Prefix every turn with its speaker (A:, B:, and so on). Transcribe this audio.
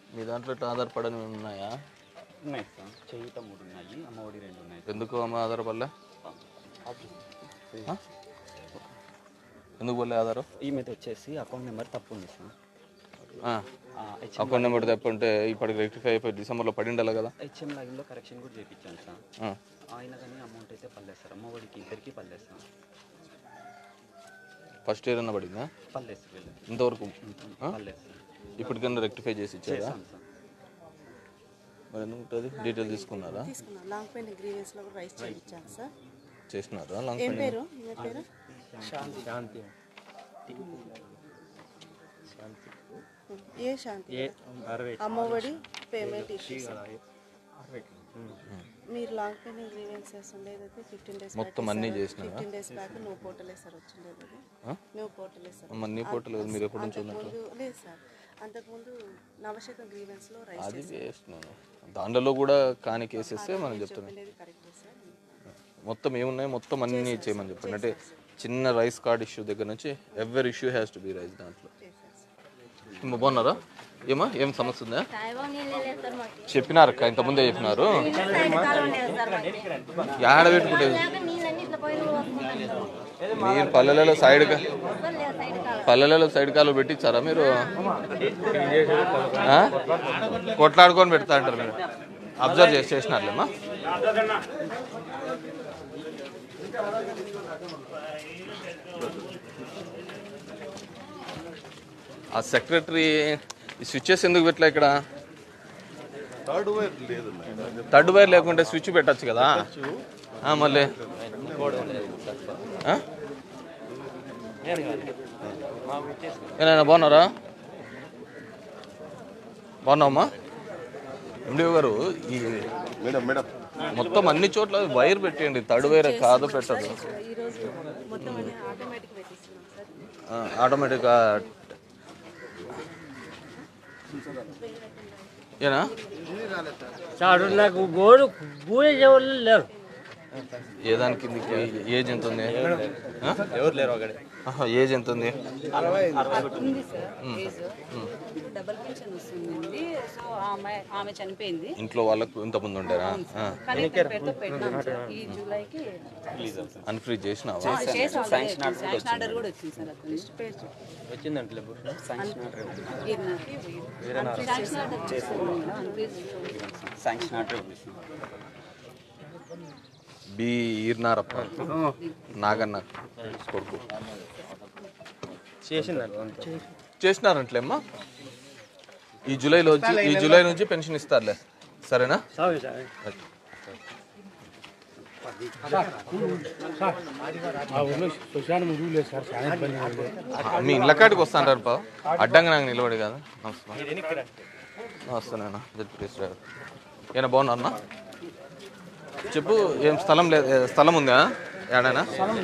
A: మీ దాంట్లో ఇట్లా ఆధారపడని ఉన్నాయా
B: ఉన్నాయి సార్ చేయుత మూడు ఉన్నాయి అమ్మఒడి రెండు ఉన్నాయి
A: ఎందుకు అమ్మ ఆధారపడలే ఆ? ఎందుకు పోలే ఆధారం
B: ఈ మీద వచ్చేసి అకౌంట్ నెంబర్ తప్పు ఉంది సార్
A: ఆ.
B: ఆ, హెచ్ఎం
A: అకౌంట్ నెంబర్ తప్పుంటే ఇప్పటికి రెక్టిఫై అయిపోయి డిసెంబర్లో పడి ఉండాలి కదా
B: హెచ్ఎం లాగిన్లో కరెక్షన్ కూడా చేయించాను సార్
A: ఆ.
B: ఆయన కానీ అమౌంట్ అయితే పర్లేదు సార్ అమ్మఒడికి ఇద్దరికి పర్లేదు సార్
A: ఫస్ట్ ఇయర్ అన్న పడిందా
B: పర్లేదు సార్ వీళ్ళు
A: ఇంతవరకు ఆ?
B: పర్లేదు సార్
A: ఇప్పటికన్నా రెక్టిఫై చేసి ఇచ్చారా
B: చేశాను సార్
A: మరి ఎందుకు ఉంటుంది డీటెయిల్ తీసుకున్నారా
C: తీసుకున్నాం లాంగ్ పెయిన్ గ్రీవెన్స్ లో కూడా రైస్ చేయించాను సార్
A: చేసినారా లాంగ్
C: ఏం
A: పెయిన్
C: పేరు మీ పేరు
D: శాంతి
C: ఏ శాంతి
D: ఏ అరవై
C: అమ్మఒడి పేమెంట్ ఇష్యూస్ మీరు లాంగ్ పెయిన్ గ్రీవెన్సెస్ ఉండేదైతే ఫిఫ్టీన్ డేస్
A: మొత్తం అన్నీ చేసినారా?
C: ఫిఫ్టీన్ డేస్ బ్యాక్ నువ్వు పోర్టలే సార్ వచ్చిండేది అది
A: ఆ?
C: నువ్వు పోర్టలే సార్
A: మరి నీ పోర్టల్ లేదు, మీరు ఎప్పటి నుంచి ఉన్నట్టు
C: అంతకుముందు లేదు సార్ అంతకుముందు నవశతం గ్రీవెన్స్ లో రైస్
A: అది వేస్ట్ నేను దాంట్లో కూడా కాని కేసెస్ మనం చెప్తున్నాం
C: ఉండేది కరెక్టే సార్
A: మొత్తం ఏమున్నాయి మొత్తం అన్నీ చేయమని చెప్పండి అంటే చిన్న రైస్ కార్డ్ ఇష్యూ దగ్గర నుంచి ఎవరి issue has to be raise దాంట్లో
C: చేశాను సార్
A: ఏమో బాగున్నారా ఏమా ఏం సమస్య ఉందా
E: సాయిబాబు నీళ్ళు లేదు సార్ మాకు
A: చెప్పినారు అక్క ఇంతకుముందే చెప్పినారు
E: సైడ్ కాలం లేదు సార్ మాకు
A: యాడ పెట్టుకుంటేది
E: లేక నీళ్ళన్నీ ఇట్లా పోయి వస్తున్నాయి
A: మీరు పల్లెలలో సైడ్ కా-
E: అసలు లేదు సైడ్ కాలం
A: పల్లెలలో సైడ్ కాలు పెట్టించారా మీరు ఆ? కొట్లాడుకొని పెడతా అంటారు మీరు అబ్జర్వ్ చేసి చేసినారులేమ్మా ఆ సెక్రటరీ ఈ స్విచ్చెస్ ఎందుకు పెట్టలే ఇక్కడ థర్డ్ వైర్ లేకుంటే స్విచ్ పెట్టచ్చు కదా ఆ, మళ్ళీ ఆ? ఏనాయనా బాగున్నారా బాగున్నావమ్మా ఎండిఓ గారు ఈ
F: మేడం మేడం
A: మొత్తం అన్ని చోట్ల వైర్ పెట్టండి థర్డ్ వైర్ కాదు పెట్టదు
C: ఈ రోజు మొత్తం అన్ని ఆటోమేటిక్ పెట్టిస్తున్నాం సార్
A: ఆటోమేటిక్గా ఏనా
D: చాడు నాకు గోడు పూజ చేయవాళ్ళు లేరు
A: ఏ దాని కిందికి ఏజ్ ఎంత ఉంది ఆ?
B: ఎవరు లేరు ఒకటి
A: ఆహా, ఏజ్ ఎంత ఉంది
G: ఉంది సార్ ఏజ్ డబల్ పెన్షన్ వస్తుంది సో ఆమె ఆమె చనిపోయింది
A: ఇంట్లో వాళ్ళకు ఇంతకుముందు ఉండేరా
G: కానీ ఇతని పేరుతో పెట్టినాం సార్ ఈ జూలైకి
A: అన్ఫ్రీజ్ చేసినావా
G: చేసాం శాంక్షన్ ఆర్డర్ కూడా వచ్చింది సార్ అతని పేరు
B: వచ్చిందంటే శాంక్షన్ ఆర్డర్
G: శాంక్షన్ ఆర్డర్ చేసాం
B: శాంక్షన్ ఆర్డర్ ఉంది సార్
A: బి ఈర్నారప్ప నాగన్న కొడుకు
D: చేసిందండి
A: చేసినారంట్లేమ్మా ఈ జూలైలో వచ్చి ఈ జూలై నుంచి పెన్షన్ ఇస్తారులే సరేనా
D: సాగు సార్ మా ఊళ్ళో శ్మశానం మురుగు లేదు సార్ చాలా ఇబ్బంది ఉంది.
A: మీ ఇళ్ళ కాడికి వస్తాంటారు పా అడ్డంగా నాకు నిలబడి కదా నమస్తే వస్తానేనా జడ్పీఎస్ డ్రైవర్ ఏనా బాగున్నా చెప్పు ఏం స్థలం లేదు స్థలం ఉందా ఏడైనా